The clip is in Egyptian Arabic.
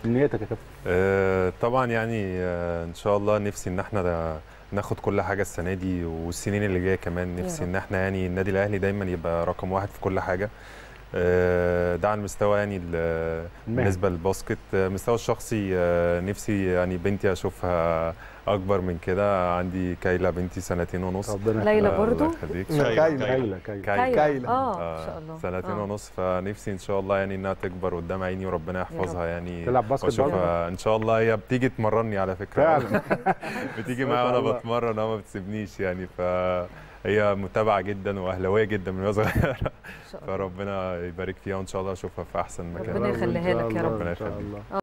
امنياتك يا كابتن آه، طبعا يعني آه، ان شاء الله نفسي ان احنا دا- ناخد كل حاجه السنه دي والسنين اللي جايه كمان يا نفسي رب. ان احنا يعني النادي الاهلي دايما يبقى رقم واحد في كل حاجه آه، ده على المستوى يعني ال- المهني. بالنسبه للباسكت آه، المستوى الشخصي آه، نفسي يعني بنتي اشوفها اكبر من كده عندي كايلا بنتي سنتين ونص ربنا ليلى آه، برضو؟ الله يخليك لا، كايلا كايلا. كايلا كايلا كايلا. كايلا. اه ان شاء الله سنتين آه. ونص فنفسي ان شاء الله يعني انها تكبر قدام عيني وربنا يحفظها يعني تلعب باسكت برضه واشوفها ان شاء الله هي بتيجي تمرني على فكره فعلا بتيجي ما معايا شاء وانا الله. بتمرن اه ما بتسيبنيش يعني فهي متابعه جدا واهلاويه جدا من وهي صغيره ان شاء الله فربنا يبارك فيها وان شاء الله اشوفها في احسن مكان ربنا يخليها لك يا رب. ربنا إن شاء يخليك. الله